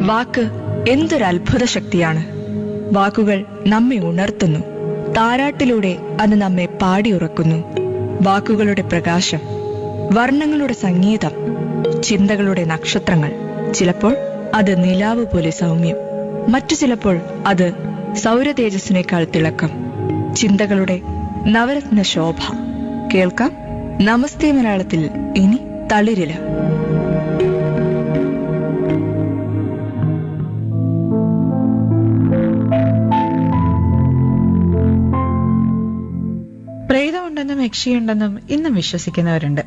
വാക്ക് എന്തൊരു അത്ഭുത ശക്തിയാണ് വാക്കുകൾ നമ്മെ ഉണർത്തുന്നു താരാട്ടിലൂടെ അത് നമ്മെ പാടിയുറക്കുന്നു വാക്കുകളുടെ പ്രകാശം വർണ്ണങ്ങളുടെ സംഗീതം ചിന്തകളുടെ നക്ഷത്രങ്ങൾ ചിലപ്പോൾ അത് നിലാവ് പോലെ സൗമ്യം മറ്റു ചിലപ്പോൾ അത് സൗരതേജസ്സിനേക്കാൾ തിളക്കം ചിന്തകളുടെ നവരത്ന ശോഭ കേൾക്കാം നമസ്തേ മലയാളത്തിൽ ഇനി തളിരില പ്രേതമുണ്ടെന്നും യക്ഷിയുണ്ടെന്നും ഇന്നും വിശ്വസിക്കുന്നവരുണ്ട്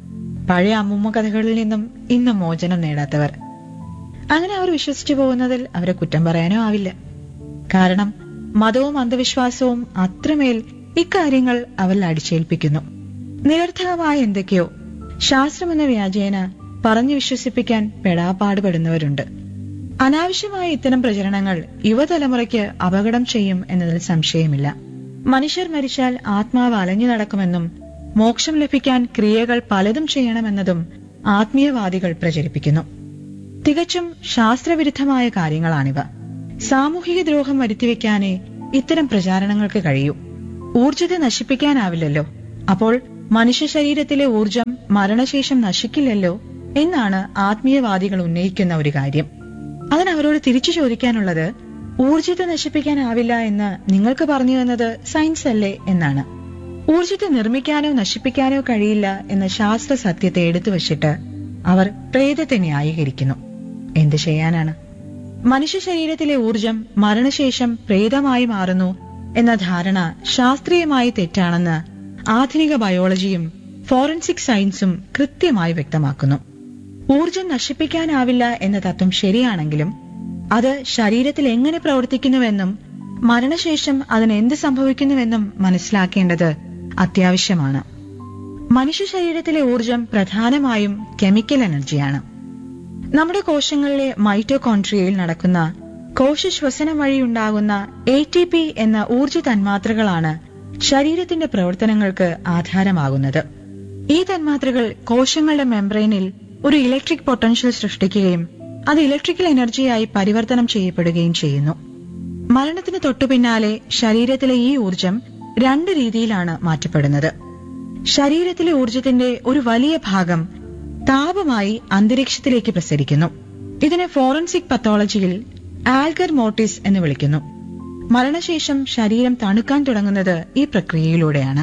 പഴയ അമ്മുമ്മ കഥകളിൽ നിന്നും ഇന്നും മോചനം നേടാത്തവർ അങ്ങനെ അവർ വിശ്വസിച്ചു പോകുന്നതിൽ അവരെ കുറ്റം പറയാനോ ആവില്ല കാരണം മതവും അന്ധവിശ്വാസവും അത്രമേൽ ഇക്കാര്യങ്ങൾ അവരിൽ അടിച്ചേൽപ്പിക്കുന്നു നിരർത്ഥകമായ എന്തൊക്കെയോ ശാസ്ത്രമെന്ന വ്യാജേന പറഞ്ഞു വിശ്വസിപ്പിക്കാൻ പെടാപ്പാടുപെടുന്നവരുണ്ട് അനാവശ്യമായ ഇത്തരം പ്രചരണങ്ങൾ യുവതലമുറയ്ക്ക് അപകടം ചെയ്യും എന്നതിൽ സംശയമില്ല മനുഷ്യർ മരിച്ചാൽ ആത്മാവ് അലഞ്ഞു നടക്കുമെന്നും മോക്ഷം ലഭിക്കാൻ ക്രിയകൾ പലതും ചെയ്യണമെന്നതും ആത്മീയവാദികൾ പ്രചരിപ്പിക്കുന്നു തികച്ചും ശാസ്ത്രവിരുദ്ധമായ കാര്യങ്ങളാണിവ സാമൂഹിക ദ്രോഹം വരുത്തിവെക്കാനേ ഇത്തരം പ്രചാരണങ്ങൾക്ക് കഴിയൂ ഊർജത്തെ നശിപ്പിക്കാനാവില്ലല്ലോ അപ്പോൾ മനുഷ്യ ശരീരത്തിലെ ഊർജം മരണശേഷം നശിക്കില്ലല്ലോ എന്നാണ് ആത്മീയവാദികൾ ഉന്നയിക്കുന്ന ഒരു കാര്യം അതിന് അവരോട് തിരിച്ചു ചോദിക്കാനുള്ളത് ഊർജത്തെ നശിപ്പിക്കാനാവില്ല എന്ന് നിങ്ങൾക്ക് പറഞ്ഞു തന്നത് സയൻസ് അല്ലേ എന്നാണ് ഊർജത്തെ നിർമ്മിക്കാനോ നശിപ്പിക്കാനോ കഴിയില്ല എന്ന ശാസ്ത്ര സത്യത്തെ എടുത്തു വച്ചിട്ട് അവർ പ്രേതത്തെ ന്യായീകരിക്കുന്നു എന്ത് ചെയ്യാനാണ് മനുഷ്യ ശരീരത്തിലെ ഊർജം മരണശേഷം പ്രേതമായി മാറുന്നു എന്ന ധാരണ ശാസ്ത്രീയമായി തെറ്റാണെന്ന് ആധുനിക ബയോളജിയും ഫോറൻസിക് സയൻസും കൃത്യമായി വ്യക്തമാക്കുന്നു ഊർജം നശിപ്പിക്കാനാവില്ല എന്ന തത്വം ശരിയാണെങ്കിലും അത് ശരീരത്തിൽ എങ്ങനെ പ്രവർത്തിക്കുന്നുവെന്നും മരണശേഷം അതിന് എന്ത് സംഭവിക്കുന്നുവെന്നും മനസ്സിലാക്കേണ്ടത് അത്യാവശ്യമാണ് മനുഷ്യ ശരീരത്തിലെ ഊർജം പ്രധാനമായും കെമിക്കൽ എനർജിയാണ് നമ്മുടെ കോശങ്ങളിലെ മൈറ്റോകോൺട്രിയയിൽ നടക്കുന്ന കോശശ്വസനം വഴിയുണ്ടാകുന്ന എ ടി പി എന്ന ഊർജ തന്മാത്രകളാണ് ശരീരത്തിന്റെ പ്രവർത്തനങ്ങൾക്ക് ആധാരമാകുന്നത് ഈ തന്മാത്രകൾ കോശങ്ങളുടെ മെംബ്രെയിനിൽ ഒരു ഇലക്ട്രിക് പൊട്ടൻഷ്യൽ സൃഷ്ടിക്കുകയും അത് ഇലക്ട്രിക്കൽ എനർജിയായി പരിവർത്തനം ചെയ്യപ്പെടുകയും ചെയ്യുന്നു മരണത്തിന് തൊട്ടുപിന്നാലെ ശരീരത്തിലെ ഈ ഊർജം രണ്ട് രീതിയിലാണ് മാറ്റപ്പെടുന്നത് ശരീരത്തിലെ ഊർജത്തിന്റെ ഒരു വലിയ ഭാഗം താപമായി അന്തരീക്ഷത്തിലേക്ക് പ്രസരിക്കുന്നു ഇതിനെ ഫോറൻസിക് പത്തോളജിയിൽ ആൽഗർ മോട്ടിസ് എന്ന് വിളിക്കുന്നു മരണശേഷം ശരീരം തണുക്കാൻ തുടങ്ങുന്നത് ഈ പ്രക്രിയയിലൂടെയാണ്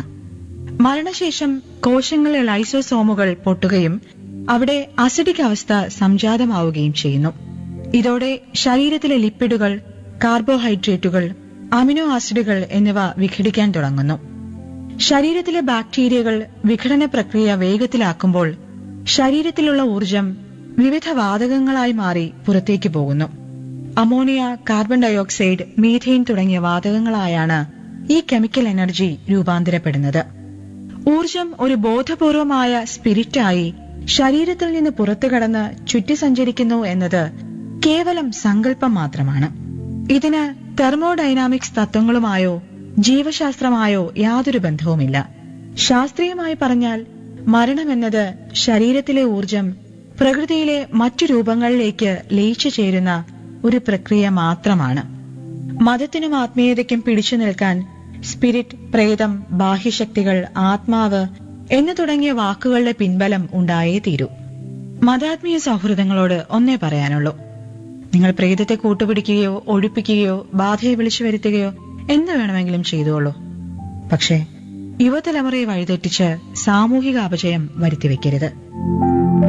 മരണശേഷം കോശങ്ങളിലെ ലൈസോസോമുകൾ പൊട്ടുകയും അവിടെ അസിഡിക് അവസ്ഥ സംജാതമാവുകയും ചെയ്യുന്നു ഇതോടെ ശരീരത്തിലെ ലിപ്പിഡുകൾ കാർബോഹൈഡ്രേറ്റുകൾ അമിനോ ആസിഡുകൾ എന്നിവ വിഘടിക്കാൻ തുടങ്ങുന്നു ശരീരത്തിലെ ബാക്ടീരിയകൾ വിഘടന പ്രക്രിയ വേഗത്തിലാക്കുമ്പോൾ ശരീരത്തിലുള്ള ഊർജം വിവിധ വാതകങ്ങളായി മാറി പുറത്തേക്ക് പോകുന്നു അമോണിയ കാർബൺ ഡയോക്സൈഡ് മീഥെയിൻ തുടങ്ങിയ വാതകങ്ങളായാണ് ഈ കെമിക്കൽ എനർജി രൂപാന്തരപ്പെടുന്നത് ഊർജം ഒരു ബോധപൂർവമായ സ്പിരിറ്റായി ശരീരത്തിൽ നിന്ന് പുറത്തു കടന്ന് ചുറ്റി സഞ്ചരിക്കുന്നു എന്നത് കേവലം സങ്കല്പം മാത്രമാണ് ഇതിന് തെർമോഡൈനാമിക്സ് തത്വങ്ങളുമായോ ജീവശാസ്ത്രമായോ യാതൊരു ബന്ധവുമില്ല ശാസ്ത്രീയമായി പറഞ്ഞാൽ മരണമെന്നത് ശരീരത്തിലെ ഊർജം പ്രകൃതിയിലെ മറ്റു രൂപങ്ങളിലേക്ക് ലയിച്ചു ചേരുന്ന ഒരു പ്രക്രിയ മാത്രമാണ് മതത്തിനും ആത്മീയതയ്ക്കും പിടിച്ചു നിൽക്കാൻ സ്പിരിറ്റ് പ്രേതം ബാഹ്യശക്തികൾ ആത്മാവ് എന്നു തുടങ്ങിയ വാക്കുകളുടെ പിൻബലം ഉണ്ടായേ തീരൂ മതാത്മീയ സൗഹൃദങ്ങളോട് ഒന്നേ പറയാനുള്ളൂ നിങ്ങൾ പ്രേതത്തെ കൂട്ടുപിടിക്കുകയോ ഒഴിപ്പിക്കുകയോ ബാധയെ വിളിച്ചു വരുത്തുകയോ എന്ത് വേണമെങ്കിലും ചെയ്തോളൂ പക്ഷേ യുവതലമുറയെ വഴിതെറ്റിച്ച് സാമൂഹിക അപജയം വരുത്തിവെക്കരുത്